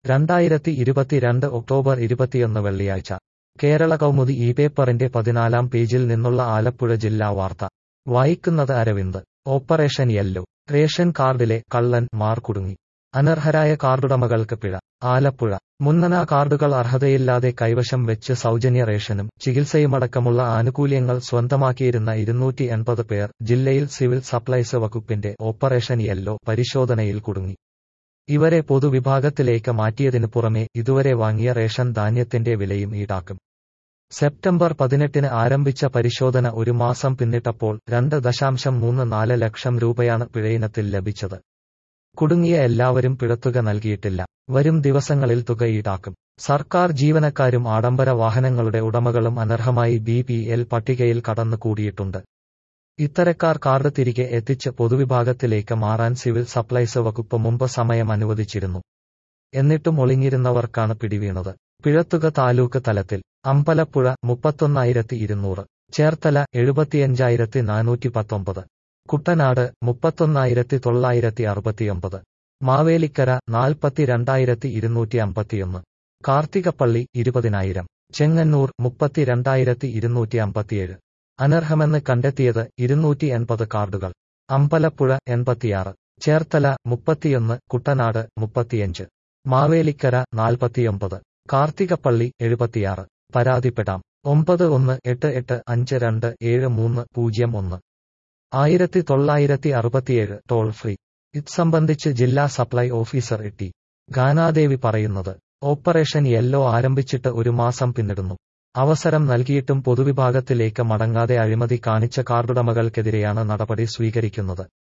രണ്ടായിരത്തി ഇരുപത്തിരണ്ട് ഒക്ടോബർ ഇരുപത്തിയൊന്ന് വെള്ളിയാഴ്ച കേരള കൗമുദി ഈ പേപ്പറിന്റെ പതിനാലാം പേജിൽ നിന്നുള്ള ആലപ്പുഴ ജില്ലാ വാർത്ത വായിക്കുന്നത് അരവിന്ദ് ഓപ്പറേഷൻ യെല്ലോ റേഷൻ കാർഡിലെ കള്ളൻ മാർ കുടുങ്ങി അനർഹരായ കാർഡുടമകൾക്ക് പിഴ ആലപ്പുഴ മുൻഗണനാ കാർഡുകൾ അർഹതയില്ലാതെ കൈവശം വെച്ച് സൗജന്യ റേഷനും ചികിത്സയുമടക്കമുള്ള ആനുകൂല്യങ്ങൾ സ്വന്തമാക്കിയിരുന്ന ഇരുന്നൂറ്റി എൺപത് പേർ ജില്ലയിൽ സിവിൽ സപ്ലൈസ് വകുപ്പിന്റെ ഓപ്പറേഷൻ യെല്ലോ പരിശോധനയിൽ കുടുങ്ങി ഇവരെ പൊതുവിഭാഗത്തിലേക്ക് മാറ്റിയതിനു പുറമെ ഇതുവരെ വാങ്ങിയ റേഷൻ ധാന്യത്തിന്റെ വിലയും ഈടാക്കും സെപ്റ്റംബർ പതിനെട്ടിന് ആരംഭിച്ച പരിശോധന ഒരു മാസം പിന്നിട്ടപ്പോൾ രണ്ട് ദശാംശം മൂന്ന് നാല് ലക്ഷം രൂപയാണ് പിഴയിനത്തിൽ ലഭിച്ചത് കുടുങ്ങിയ എല്ലാവരും പിഴത്തുക നൽകിയിട്ടില്ല വരും ദിവസങ്ങളിൽ തുക ഈടാക്കും സർക്കാർ ജീവനക്കാരും ആഡംബര വാഹനങ്ങളുടെ ഉടമകളും അനർഹമായി ബി പി എൽ പട്ടികയിൽ കടന്നുകൂടിയിട്ടുണ്ട് ഇത്തരക്കാർ കാർഡ് തിരികെ എത്തിച്ച് പൊതുവിഭാഗത്തിലേക്ക് മാറാൻ സിവിൽ സപ്ലൈസ് വകുപ്പ് മുമ്പ് സമയം അനുവദിച്ചിരുന്നു എന്നിട്ടും ഒളിഞ്ഞിരുന്നവർക്കാണ് പിടിവീണത് പിഴത്തുക താലൂക്ക് തലത്തിൽ അമ്പലപ്പുഴ മുപ്പത്തൊന്നായിരത്തി ഇരുന്നൂറ് ചേർത്തല എഴുപത്തിയഞ്ചായിരത്തി നാനൂറ്റി പത്തൊമ്പത് കുട്ടനാട് മുപ്പത്തൊന്നായിരത്തി തൊള്ളായിരത്തി അറുപത്തിയൊമ്പത് മാവേലിക്കര നാൽപ്പത്തിരണ്ടായിരത്തി ഇരുന്നൂറ്റി അമ്പത്തിയൊന്ന് കാർത്തികപ്പള്ളി ഇരുപതിനായിരം ചെങ്ങന്നൂർ മുപ്പത്തിരണ്ടായിരത്തി ഇരുന്നൂറ്റി അമ്പത്തിയേഴ് അനർഹമെന്ന് കണ്ടെത്തിയത് ഇരുന്നൂറ്റി എൺപത് കാർഡുകൾ അമ്പലപ്പുഴ എൺപത്തിയാറ് ചേർത്തല മുപ്പത്തിയൊന്ന് കുട്ടനാട് മുപ്പത്തിയഞ്ച് മാവേലിക്കര നാൽപ്പത്തിയൊമ്പത് കാർത്തികപ്പള്ളി എഴുപത്തിയാറ് പരാതിപ്പെടാം ഒമ്പത് ഒന്ന് എട്ട് എട്ട് അഞ്ച് രണ്ട് ഏഴ് മൂന്ന് പൂജ്യം ഒന്ന് ആയിരത്തി തൊള്ളായിരത്തി അറുപത്തിയേഴ് ടോൾ ഫ്രീ ഇത് സംബന്ധിച്ച് ജില്ലാ സപ്ലൈ ഓഫീസർ എട്ടി ഗാനാദേവി പറയുന്നത് ഓപ്പറേഷൻ യെല്ലോ ആരംഭിച്ചിട്ട് ഒരു മാസം പിന്നിടുന്നു അവസരം നൽകിയിട്ടും പൊതുവിഭാഗത്തിലേക്ക് മടങ്ങാതെ അഴിമതി കാണിച്ച കാർഡുടമകൾക്കെതിരെയാണ് നടപടി സ്വീകരിക്കുന്നത്